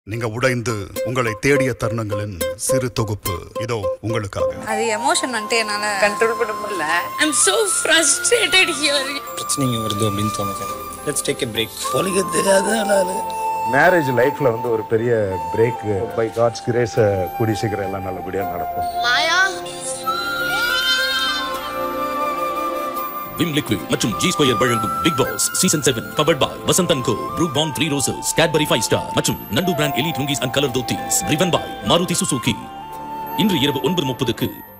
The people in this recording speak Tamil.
நீங்க உடைந்து உங்களை தேடிய தருணங்களின் சிறு தொகுப்பு இதோ உங்களுக்காக அது எமோஷன் வந்துட்டு என்னால கண்ட்ரோல் பண்ண முடியல I'm so frustrated here. பிரச்சனைங்க வருது அப்படின்னு தோணுது லெட்ஸ் டேக் எ பிரேக் பொலிக்க தெரியாத ஆளு மேரேஜ் லைஃப்ல வந்து ஒரு பெரிய பிரேக் பை காட்ஸ் கிரேஸ் கூடி சீக்கிரம் எல்லாம் நல்லபடியா நடக்கும் விம் லிக்விட் மற்றும் ஜி ஸ்கொயர் வழங்கும் Bigg Boss season seven powered by Vasanthan Co Brooke Bond Three Roses Cadbury Five Star மற்றும் நண்டு பிராண்ட் எலி டுங்கிஸ் அண்ட் கலர் தோத்தீஸ் ரிவன் பாய் மாருதி சுசுகி இன்று இரவு ஒன்பது முப்பதுக்கு